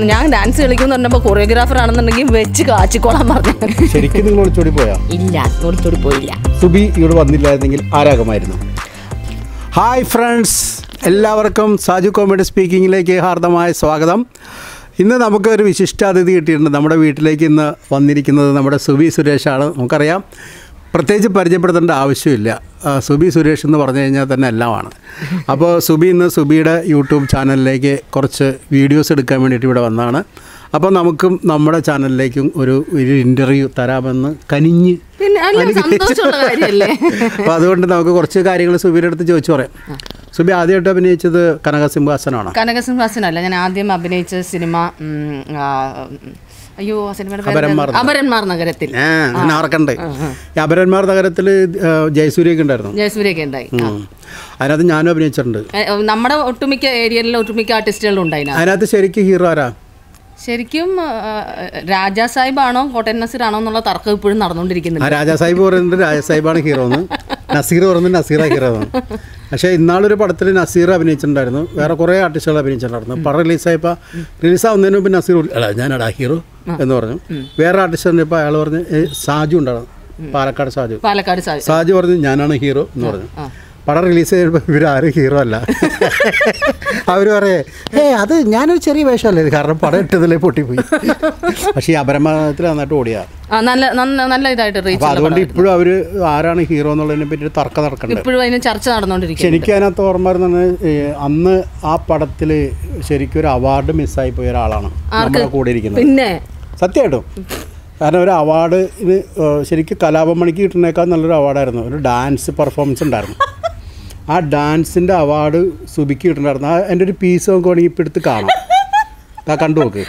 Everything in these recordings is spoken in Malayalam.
ഞാൻ ഡാൻസ് കളിക്കുമെന്ന് പറഞ്ഞപ്പോൾ കൊറിയോഗ്രാഫർ ആണെന്നുണ്ടെങ്കിൽ വെച്ച് കാച്ചിക്കോളാൻ പറഞ്ഞു ശരിക്കും നിങ്ങൾ ഒളിച്ചോടി പോയാ ഇല്ല ഒളിച്ചോടി പോയില്ല സുബി ഇവിടെ വന്നില്ലായിരുന്നെങ്കിൽ ആരാകുമായിരുന്നു ഹായ് ഫ്രണ്ട്സ് എല്ലാവർക്കും സാജു കോമഡി സ്പീക്കിങ്ങിലേക്ക് ഹാർദമായ സ്വാഗതം ഇന്ന് നമുക്ക് ഒരു വിശിഷ്ടാതിഥി കിട്ടിയിട്ടുണ്ട് നമ്മുടെ വീട്ടിലേക്ക് ഇന്ന് വന്നിരിക്കുന്നത് നമ്മുടെ സുബി സുരേഷാണ് നമുക്കറിയാം പ്രത്യേകിച്ച് പരിചയപ്പെടുത്തേണ്ട ആവശ്യമില്ല ആ, സുബി സുരേഷ് എന്ന് പറഞ്ഞു കഴിഞ്ഞാൽ തന്നെ എല്ലാമാണ് അപ്പോൾ സുബി ഇന്ന് സുബിയുടെ യൂട്യൂബ് ചാനലിലേക്ക് കുറച്ച് വീഡിയോസ് എടുക്കാൻ വേണ്ടിയിട്ട് ഇവിടെ വന്നതാണ് അപ്പോൾ നമുക്കും നമ്മുടെ ചാനലിലേക്കും ഒരു ഒരു ഇൻ്റർവ്യൂ തരാമെന്ന് കനിഞ്ഞ് പിന്നെ അല്ല സന്തോഷമുള്ള കാര്യമല്ലേ അപ്പോൾ അതുകൊണ്ട് നമുക്ക് കുറച്ച് കാര്യങ്ങൾ സുബിയുടെ അടുത്ത് ചോദിച്ചു പറയാം സുബി ആദ്യമായിട്ട് അഭിനയിച്ചത് കനകസിംഹാസനാണോ കനകസിംഹാസനല്ല ഞാൻ ആദ്യം അഭിനയിച്ച സിനിമ ഉം, ആ, ഉം, അയ്യോ ആ സിനിമയുടെ പേര് അപരന്മാർ എന്താ? അപരന്മാർ നഗരത്തിൽ ആ അങ്ങനെ ഓർക്കണ്ട് ഈ അപരന്മാർ നഗരത്തിൽ ജയസൂര്യൊക്കെ ഉണ്ടായിരുന്നു ജയസൂര്യൊക്കെ ഉണ്ടായി ആ. ഉം. അതിനകത്ത് ഞാനും അഭിനയിച്ചിട്ടുണ്ട് ഏ, നമ്മുടെ ഒട്ടുമിക്ക ഏരിയയിലെ ഒട്ടുമിക്ക ആർട്ടിസ്റ്റുകളും ഉണ്ടായിന അതിനകത്ത് ശരിക്കും ഹീറോ ആരാ ശരിക്കും ആ, രാജാ സാഹിബാണോ കോട്ടൻ നസീർ ആണോ എന്നുള്ള തർക്കം ഇപ്പോഴും ആ നടന്നുകൊണ്ടിരിക്കുന്നുണ്ട് രാജാ സാഹിബ് പറയുന്നുണ്ട് രാജാ സാഹിബാണ് ഹീറോ എന്ന് നസീർ പറയുന്നത് നസീറ ഹീറോ എന്ന് പക്ഷേ ഇന്നാളൊരു പടത്തിൽ നസീർ അഭിനയിച്ചിട്ടുണ്ടായിരുന്നു വേറെ കുറേ ആർട്ടിസ്റ്റുകൾ അഭിനയിച്ചിട്ടുണ്ടായിരുന്നു പടം റിലീസായപ്പോൾ റിലീസാവുന്നതിന് മുമ്പ് നസീർ പറഞ്ഞു, എടാ ഞാനടാ ഹീറോ എന്ന് പറഞ്ഞു വേറെ ആർട്ടിസ്റ്റ് പറഞ്ഞപ്പോൾ അയാൾ പറഞ്ഞ് "ഏ, സാജു ഉണ്ടായിരുന്നു പാലക്കാട് സാജു പാലക്കാട് സാഹിബ് സാജു പറഞ്ഞു ഞാനാണ് ഹീറോ എന്ന് പറഞ്ഞു പടം റിലീസ് ചെയ്യുമ്പോൾ ഇവരാരും ഹീറോ അല്ല അവർ പറയേ ഏ അത് ഞാനൊരു ചെറിയ വേഷമല്ലേ ഇത് കാരണം പടം ഇട്ടതിലേ പൊട്ടിപ്പോയി പക്ഷേ ഈ അപരമാനത്തിൽ നന്നായിട്ട് ഓടിയാ ആ നല്ല നന്ന- നല്ല ഇതായിട്ട് റീച്ച് അപ്പോൾ അതുകൊണ്ട് ഇപ്പോഴും അവർ ആരാണ് ഹീറോ എന്നുള്ളതിനെ പറ്റി ഒരു തർക്കം നടക്കണ്ടേ ഇപ്പോഴും അതിന് ചർച്ച പക്ഷെ നടന്നുകൊണ്ടിരിക്കുന്നു എനിക്ക് അതിനകത്ത് ഓർമ്മ വരുന്നത് ഈ അന്ന് ആ പടത്തിൽ ശരിക്കും ഒരു അവാർഡ് മിസ്സായി പോയ ഒരാളാണ് നമ്മുടെ കൂടെ ഇരിക്കുന്നത് പിന്നെ സത്യമായിട്ടും കാരണം ഒരു അവാർഡ് ഇത് ഏഹ്, ശരിക്കും കലാപമണിക്ക് കിട്ടുന്നേക്കാൾ നല്ലൊരു അവാർഡായിരുന്നു ഒരു ഡാൻസ് പെർഫോമൻസ് ഉണ്ടായിരുന്നു ആ ഡാൻസിൻ്റെ അവാർഡ് സുബിക്ക് കിട്ടുന്നുണ്ടായിരുന്നു ആ എൻ്റെ ഒരു പീസ് നമുക്ക് വേണമെങ്കിൽ ഇപ്പം എടുത്ത് കാണാം ആ കണ്ടു നോക്ക്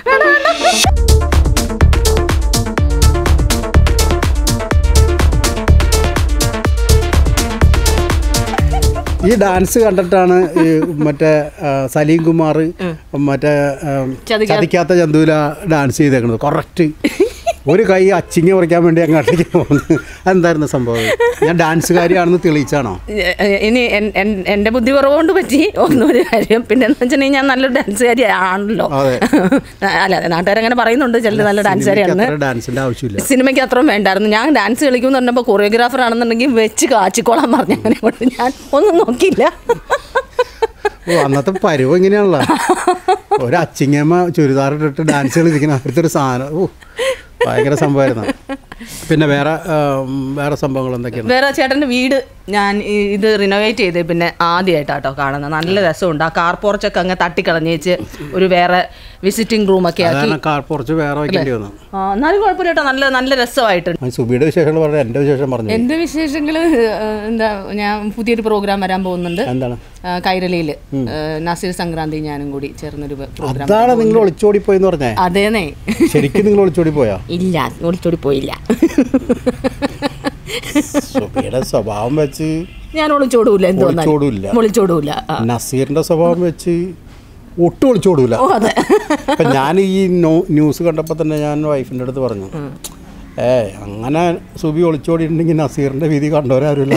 ഈ ഡാൻസ് കണ്ടിട്ടാണ് ഈ മറ്റേ ആ, സലീം കുമാർ മറ്റേ ആ, ചതിക്കാ- ചതിക്കാത്ത ചന്തുല ഡാൻസ് ചെയ്തേക്കുന്നത് കറക്റ്റ് ഒരു കൈ അച്ചിങ്ങ പറിക്കാൻ വേണ്ടി അങ്ങോട്ടേക്ക് പോകുന്നു അതെന്തായിരുന്നു സംഭവം ഞാൻ ഡാൻസുകാരിയാണെന്ന് തെളിയിച്ചാണോ എ- എ- ഇനി എൻ- എൻ- എൻ്റെ ബുദ്ധി കുറവുകൊണ്ട് പറ്റി ഒന്നൊരു കാര്യം പിന്നെ എന്ന് വെച്ചിട്ടുണ്ടെങ്കിൽ ഞാൻ നല്ലൊരു ഡാൻസുകാരി ആണല്ലോ അതെ. അല്ല നാട്ടുകാരങ്ങനെ പറയുന്നുണ്ട് ചിലർ നല്ല ഡാൻസുകാരിയാണെന്ന് അത്ര ഡാൻസിന്റെ ആവശ്യമില്ല സിനിമയ്ക്ക് അത്രയും വേണ്ടായിരുന്നു ഞാൻ ഡാൻസ് കളിക്കുമെന്ന് പറഞ്ഞപ്പോൾ കൊറിയോഗ്രാഫർ ആണെന്നുണ്ടെങ്കിൽ വെച്ച് കാച്ചിക്കോളാൻ പറഞ്ഞു അങ്ങനെ കൊണ്ട് ഞാൻ ഒന്നും നോക്കിയില്ല ഓ അന്നത്തെ പരുവം ഇങ്ങനെയാണല്ലോ ഒരു അച്ചിങ്ങമ്മ ചുരിദാർ ഇട്ടിട്ട് ഡാൻസ് കളിക്കുന്ന അടുത്തൊരു സാധനം ഓ ഭയങ്കര സംഭവമായിരുന്നു പിന്നെ വേറെ ആ, വേറെ സംഭവങ്ങൾ എന്തൊക്കെയാണ് വേറെ ചേട്ടൻ്റെ വീട് ഞാൻ ഈ- ഇത് റിനോവേറ്റ് ചെയ്ത് പിന്നെ ആദ്യമായിട്ടാട്ടോ കാണുന്നത് നല്ല രസമുണ്ട് ആ കാർ പോർച്ചൊക്കെ അങ്ങ് തട്ടിക്കളഞ്ഞേച്ച് ഒരു വേറെ വിസിറ്റിംഗ് റൂമൊക്കെ ആക്കി അതാണ് കാർ കുറച്ച് വേറെ വയ്ക്കേണ്ടി വന്നു ആ, എന്നാലും കുഴപ്പമില്ല കേട്ടോ നല്ല നല്ല രസമായിട്ടുണ്ട് ഞാൻ സുബിയുടെ വിശേഷങ്ങൾ പറഞ്ഞ എൻ്റെ വിശേഷം പറഞ്ഞു എൻ്റെ വിശേഷങ്ങൾ എന്താ ഞാൻ പുതിയൊരു പ്രോഗ്രാം വരാൻ പോകുന്നുണ്ട് എന്താണ് കൈരളിയിൽ നസീർ സംക്രാന്തി ഞാനും കൂടി ചേർന്നൊരു പ്രോഗ്രാം അതാണ് നിങ്ങൾ ഒളിച്ചോടി പോയെന്ന് പറഞ്ഞേ അതേന്നേ ശരിക്കും നിങ്ങൾ ഒളിച്ചോടി പോയോ ഇല്ല ഒളിച്ചോടി പോയില്ല സുബിയുടെ സ്വഭാവം വെച്ച് ഞാൻ ഒളിച്ചോടൂല എന്ത് വന്നാലും ഒളിച്ചോടൂല്ല ഒളിച്ചോടൂല ആ. നസീറിന്റെ സ്വഭാവം വെച്ച് ഒട്ടും ഒളിച്ചോടൂല ഓ അതെ അപ്പം ഞാൻ ഈ നോ- ന്യൂസ് കണ്ടപ്പോൾ തന്നെ ഞാൻ വൈഫിൻ്റെ അടുത്ത് പറഞ്ഞു ഏ അങ്ങനെ സുബി ഒളിച്ചോടിയിട്ടുണ്ടെങ്കിൽ നസീറിന്റെ വിധി കണ്ടവരാരുമില്ല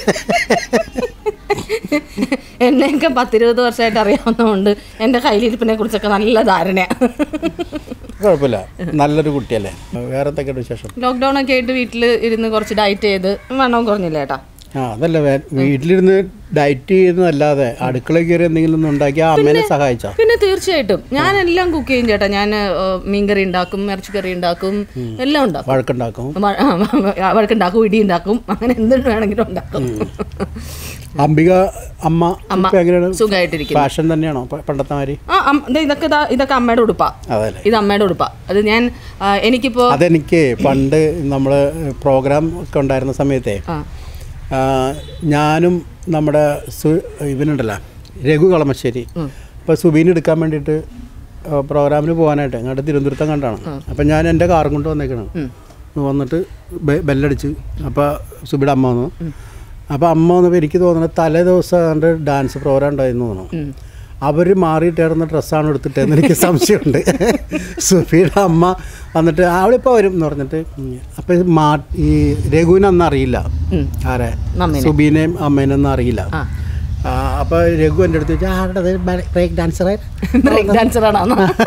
എന്നെയൊക്കെ പത്തിരുപത് വർഷമായിട്ട് അറിയാവുന്നതുകൊണ്ട് എൻ്റെ കയ്യിലിരിപ്പിനെ കുറിച്ചൊക്കെ നല്ല ധാരണയാണ് കുഴപ്പമില്ല നല്ലൊരു കുട്ടിയല്ലേ വേറെ എന്തൊക്കെയാണ് വിശേഷം ലോക്ക്ഡൗൺ ഒക്കെ ആയിട്ട് വീട്ടിൽ ഇരുന്ന് കുറച്ച് ഡയറ്റ് ചെയ്ത് വണ്ണവും കുറഞ്ഞില്ല ഏട്ടാ ആ അതല്ല വേ- വീട്ടിലിരുന്ന് ഡയറ്റ് ചെയ്യുന്നതല്ലാതെ അടുക്കളയിൽ കയറി എന്തെങ്കിലും ഒന്ന് ഉണ്ടാക്കി ആ അമ്മേനെ സഹായിച്ചാ പിന്നെ തീർച്ചയായിട്ടും ഞാൻ എല്ലാം കുക്ക് ചെയ്യും ചേട്ടാ ഞാൻ ഏഹ്, മീൻകറി ഉണ്ടാക്കും ഇറച്ചിക്കറി ഉണ്ടാക്കും എല്ലാം ഉണ്ടാക്കും വഴക്കുണ്ടാക്കും വ- ആ, വഴക്കുണ്ടാക്കും ഇടി ഉണ്ടാക്കും അങ്ങനെ എന്തിനു വേണമെങ്കിലും ഉണ്ടാക്കും അംബിക അമ്മ അമ്മ ഇപ്പൊ എങ്ങനെയാണ് സുഖമായിട്ടിരിക്കും ഫാഷൻ തന്നെയാണോ പ- പണ്ടത്തെ മാതിരി ആ അം- ദേ ഇതൊക്കെ ദാ- ഇതൊക്കെ അമ്മയുടെ ഉടുപ്പാ അതല്ലേ ഇത് അമ്മയുടെ ഉടുപ്പാ അത് ഞാൻ ആ, എനിക്കിപ്പോ അതെനിക്ക് പണ്ട് നമ്മൾ പ്രോഗ്രാം ഒക്കെ ഉണ്ടായിരുന്ന സമയത്തെ ആ ആ, ഞാനും നമ്മുടെ സു ഇവനുണ്ടല്ലോ രഘു കളമശ്ശേരി അപ്പോൾ സുബീൻ എടുക്കാൻ വേണ്ടിയിട്ട് ആ, പ്രോഗ്രാമിന് പോകാനായിട്ട് അങ്ങോട്ട് തിരുവനന്തപുരത്തം കണ്ടാണ് അപ്പം ഞാൻ എൻ്റെ കാറും കൊണ്ട് വന്നേക്കണം വന്നിട്ട് ബെ- ബെല്ലടിച്ച് അപ്പോൾ സുബിയുടെ അമ്മ വന്നു അപ്പോൾ അമ്മ വന്നപ്പോൾ എനിക്ക് തോന്നുന്നത് തലേ ദിവസം കണ്ട് ഡാൻസ് പ്രോഗ്രാം ഉണ്ടായിരുന്നു തോന്നുന്നു അവർ മാറിയിട്ടേർന്ന ഡ്രസ്സാണ് എടുത്തിട്ടെന്ന് എനിക്ക് സംശയമുണ്ട് സുഫിയുടെ അമ്മ വന്നിട്ട് അവളിപ്പോൾ വരും എന്ന് പറഞ്ഞിട്ട് അപ്പം മാ ഈ രഘുവിനെ അന്ന് അറിയില്ല ആരെ മമ്മീനെ. സുബീനെയും അമ്മേനൊന്നും അറിയില്ല ആ അപ്പോൾ രഘു എൻ്റെ അടുത്ത് ചോദിച്ചു ആരുടെ ബ്രേക്ക് ഡാൻസറെ ബ്രേക്ക് ഡാൻസറാണോ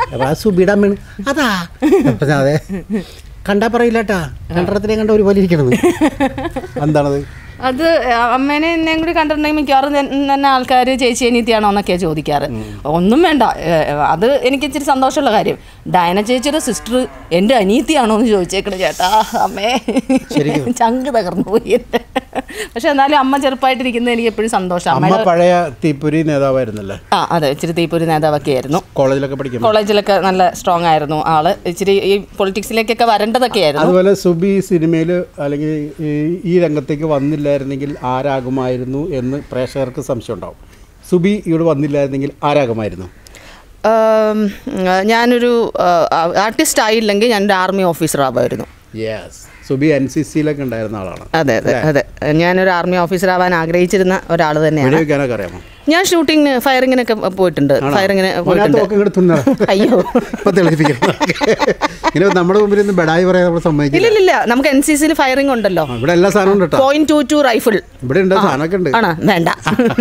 അപ്പോൾ ആ സുബിയുടെ അമ്മയാണ് അതാ അപ്പോൾ ഞാൻ അതെ കണ്ടാ പറയില്ല കേട്ടാ രണ്ടെണ്ണത്തിനെ കണ്ട ഒരുപോലെ ഇരിക്കണത് എന്താണത് അത് അമ്മേനെ എന്നെയും കൂടി കണ്ടിട്ടുണ്ടെങ്കിൽ മിക്കവാറും ഞാൻ- തന്നെ ആൾക്കാർ ചേച്ചി അനിയത്തിയാണോ എന്നൊക്കെയാണ് ചോദിക്കാറ് ഒന്നും വേണ്ട ഏ, അത് എനിക്ക് ഇച്ചിരി സന്തോഷമുള്ള കാര്യം ഡയന ചേച്ചിയുടെ സിസ്റ്റർ എൻ്റെ അനിയത്തിയാണോ എന്ന് ചോദിച്ചേക്കണ ചേട്ടാ അമ്മേ ശരിക്കും? ചങ്ക് തകർന്നു പോയി എൻ്റെ പക്ഷെ എന്നാലും അമ്മ ചെറുപ്പമായിട്ടിരിക്കുന്നത് എനിക്ക് എപ്പോഴും സന്തോഷം അമ്മ അമ്മയുടെ പഴയ തീപ്പൊരി നേതാവായിരുന്നല്ലേ ആ അതെ ഇച്ചിരി തീപ്പൊരി നേതാവൊക്കെ ആയിരുന്നു കോളേജിലൊക്കെ പഠിക്കുമ്പോൾ കോളേജിലൊക്കെ നല്ല സ്ട്രോങ് ആയിരുന്നു ആള് ഇച്ചിരി ഈ പൊളിറ്റിക്സിലേക്കൊക്കെ വരേണ്ടതൊക്കെ ആയിരുന്നു അതുപോലെ സുബി സിനിമയിൽ അല്ലെങ്കിൽ ഈ- ഈ രംഗത്തേക്ക് വന്നില്ലായിരുന്നെങ്കിൽ ആരാകുമായിരുന്നു എന്ന് പ്രേക്ഷകർക്ക് സംശയം ഉണ്ടാവും സുബി ഇവിടെ വന്നില്ലായിരുന്നെങ്കിൽ ആരാകുമായിരുന്നു ആം, ഞാനൊരു ആർട്ടിസ്റ്റ് ആയില്ലെങ്കിൽ ഞാനൊരു ആർമി ഓഫീസർ ആവുമായിരുന്നു യെസ് സുബി എൻ സി സിയിലൊക്കെ ഉണ്ടായിരുന്ന ആളാണ് അതെ അതെ അതെ ഞാനൊരു ആർമി ഓഫീസർ ആവാൻ ആഗ്രഹിച്ചിരുന്ന ഒരാൾ തന്നെയാണ് വെടിവെക്കാനൊക്കെ അറിയാമോ ഞാൻ ഷൂട്ടിങ്ങിന് ഫയറിങ്ങിനൊക്കെ പോയിട്ടുണ്ട് ഫയറിങ്ങിന് പോയിട്ടുണ്ട് അതിനകത്ത് ഇങ്ങോട്ട് തുന്ന അയ്യോ ഇപ്പൊ തെളിയിപ്പിക്കണം ഇങ്ങനെ നമ്മുടെ മുമ്പിൽ നിന്ന് ബെഡായി പറയാൻ നമ്മൾ സമ്മതിക്കില്ല ഇല്ല ഇല്ല നമുക്ക് എൻ സി സിയിൽ ഫയറിംഗ് ഉണ്ടല്ലോ ആ, ഇവിടെ എല്ലാ സാധനവും ഉണ്ട് കേട്ടോ പോയിന്റ് ടു ടു റൈഫിൾ ഇവിടെ ഉണ്ട് സാധനമൊക്കെ ഉണ്ട് ആണോ വേണ്ട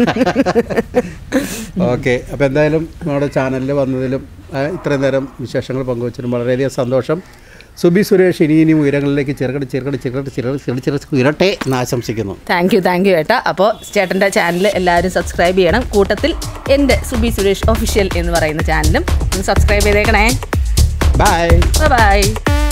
ഓക്കെ അപ്പോൾ എന്തായാലും നമ്മുടെ ചാനലിൽ വന്നതിലും ആ, ഇത്രയും നേരം വിശേഷങ്ങൾ പങ്കുവച്ചതിലും വളരെയധികം സന്തോഷം സുബി സുരേഷ് ഇനി ഇനി ഉയരങ്ങളിലേക്ക് ചെറുകടി ചെറുകടി ചെറുകടി ചെറുകടി ചെറു ചെറു ഉയരട്ടെ എന്ന് ആശംസിക്കുന്നു താങ്ക് യു താങ്ക് യു ഏട്ടാ അപ്പോൾ ചേട്ടൻ്റെ ചാനൽ എല്ലാവരും സബ്സ്ക്രൈബ് ചെയ്യണം കൂട്ടത്തിൽ എൻ്റെ സുബി സുരേഷ് ഒഫീഷ്യൽ എന്ന് പറയുന്ന ചാനലും ഒന്ന് സബ്സ്ക്രൈബ് ചെയ്തേക്കണേ ബൈ ബൈ